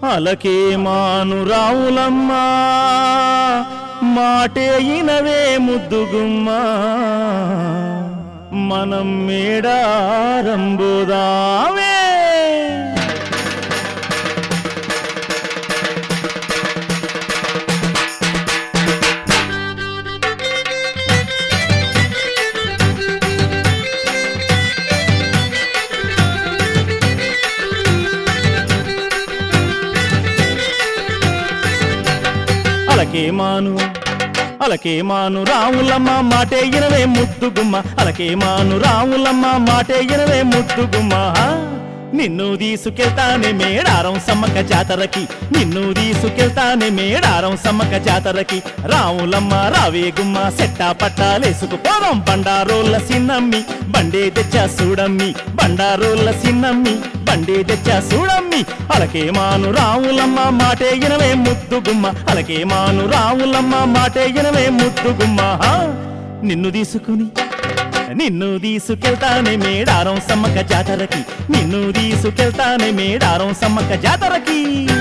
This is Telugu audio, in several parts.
అలకే మాను రావులమ్మా మాటే ఇనవే ముద్దుగుమ్మా మనం మేడారంబుదావే అలకే మాను అలకే మాను రావులమ్మ మాటే ఇనవే ముద్దుగుమ్మ అలకే మాను రావులమ్మ మాటే ఇనవే ముద్దుగుమ్మ నిన్ను తీసుకెళ్తానే మేడారం సమ్మక్క జాతరకి నిన్ను తీసుకెళ్తానే మేడారం సమ్మక్క జాతరకి రావులమ్మ రావే గుమ్మ సెట్టా పట్టాలేసుకు పోదాం బండారోళ్ళ సిన్నమ్మి బండే తెచ్చా చూడమ్మి బండారోళ్ళ సిన్నమ్మి బండే తెచ్చా చూడమ్మి అలకే మాను రావులమ్మ మాటే ఇనవే ముద్దుగుమ్మ అలకే మాను రావులమ్మ మాటే ఇనవే ముద్దుగుమ్మ నిన్ను తీసుకుని నిన్ను తీసుకెళ్తానే మేడారం సమ్మక్క జాతరకి నిన్ను తీసుకెళ్తానే మేడారం సమ్మక్క జాతరకి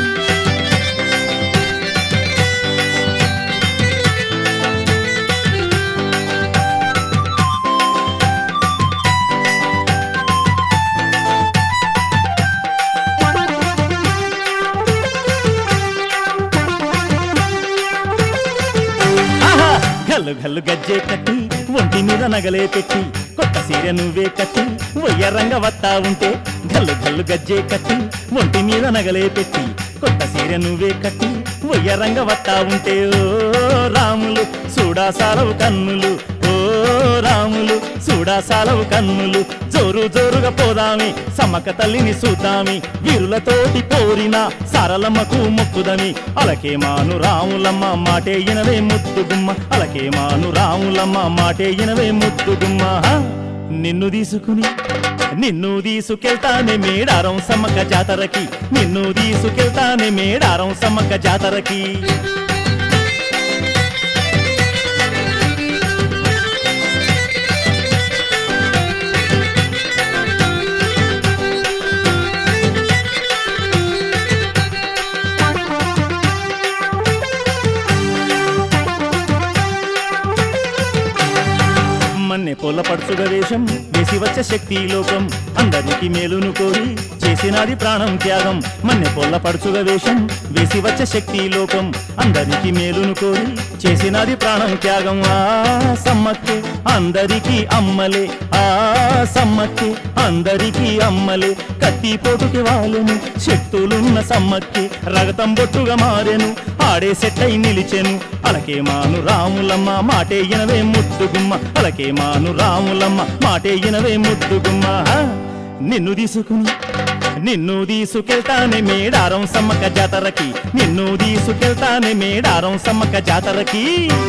ఆహా! గల్లు గల్లు గజ్జే కట్టి ఒంటి మీద నగలే పెట్టి కొత్త సీర నువ్వే కట్టి వయ్యరంగ వత్తా ఉంటే గల్లు గల్లు గజ్జే కట్టి ఒంటి మీద నగలే పెట్టి కొత్త సీర నువ్వే కట్టి వయ్యరంగ వత్తా ఉంటే ఓ రాములు చూడాసాలవు కన్నులు ఓ రాములు చూడాసాలవు కన్నులు జోరు జోరుగా పోదామి సమ్మక్క తల్లిని చూద్దామి వీరులతోటి పోరిన సారలమ్మకు మొక్కుదమి అలకే మాను రాములమ్మ మాటే ఇనవే ముద్దుగుమ్మ అలకే మాను రాములమ్మ మాటే ఇనవే ముద్దుగుమ్మ నిన్ను తీసుకుని నిన్ను తీసుకెళ్తానే మేడారం సమ్మక్క జాతరకి నిన్ను తీసుకెళ్తానే మేడారం సమ్మక్క జాతరకి మన్నె పొల్ల పడుచుగ వేషం వేసి వచ్చే శక్తి లోకం అందరికి మేలును కోరి చేసినది ప్రాణం త్యాగం మన్నె పొల్ల పడుచుగ వేషం వేసి వచ్చే శక్తి లోకం అందరికి మేలును కోరి చేసినది ప్రాణం త్యాగం ఆ సమ్మక్కే అందరికీ అమ్మలే ఆ సమ్మక్కే అందరికీ అమ్మలే కత్తి పోటుకి వాలెను శక్తులున్న సమ్మక్కి రగతం బొట్టుగా మారెను ఆడే సెట్టై నిలిచెను అలకే మాను రాములమ్మ మాటే ఇనవే ముద్దుగుమ్మ అలకే మాను రాములమ్మ మాటే ఇనవే ముద్దుగుమ్మ నిన్ను తీసుకుని నిన్ను తీసుకెళ్తానే మేడారం సమ్మక్క జాతరకి నిన్ను తీసుకెళ్తానే మేడారం సమ్మక్క జాతరకి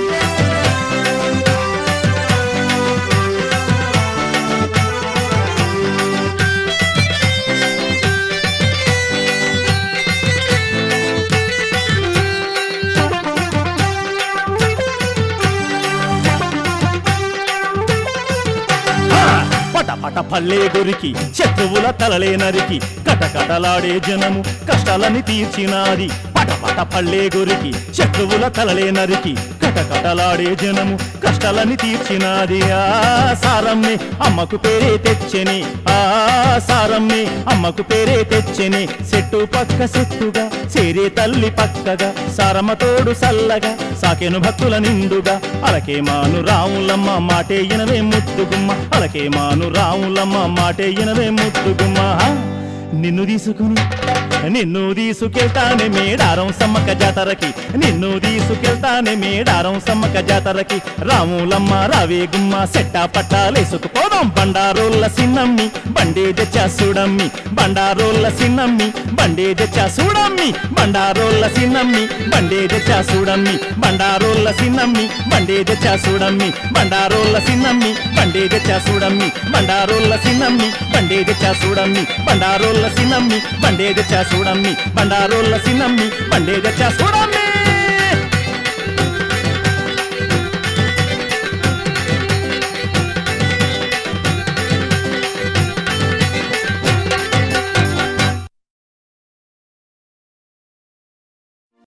పట పట పల్లే గురికి శత్రువుల తలలే నరికి కటకటలాడే జనము కష్టాలని తీర్చినాది పట పట పల్లే గురికి శత్రువుల తలలే నరికి కటకటలాడే జనము కష్టాలని తీర్చినాది ఆ సారమ్మే అమ్మకు పేరే తెచ్చని ఆ సారమ్మే అమ్మకు పేరే తెచ్చని చెట్టు పక్క చెట్టుగా చేరే తల్లి పక్కగా సారమ్మ తోడు సల్లగా సాకెను భక్తుల నిండుగా అలకే మాను రాములమ్మ మాటే ఇనవే ముద్దుగుమ్మ అలకే మాను రాములమ్మ మాటే ఇనవే ముద్దుగుమ్మ నిన్ను తీసుకుని నిన్ను తీసుకెళ్తానే మేడారం సమ్మక్క జాతరకి నిన్ను తీసుకెళ్తానే మేడారం సమ్మక్క జాతరకి రాములమ్మ రావే గుమ్మ సెట్టా పట్టాలేసుకుపోదాం బండారోళ్ళ సిన్నమ్మి బండే తెచ్చా చూడమ్మి బండారోళ్ళ సిన్నమ్మి బండే తెచ్చా చూడమ్మి బండారోళ్ళ సిన్నమ్మి బండే తెచ్చా చూడమ్మి బండారోళ్ళ సిన్నమ్మి బండే తెచ్చా చూడమ్మి బండారోళ్ళ సిన్నమ్మి బండే తెచ్చా చూడమ్మి బండారోళ్ళ సిన్నమ్మి బండే తెచ్చా చూడమ్మి బండారోళ్ళ సిన్నమ్మి బండే తెచ్చా చూడమ్మి బండారోళ్ళ సిన్నమ్మి బండే తెచ్చా చూడమ్మి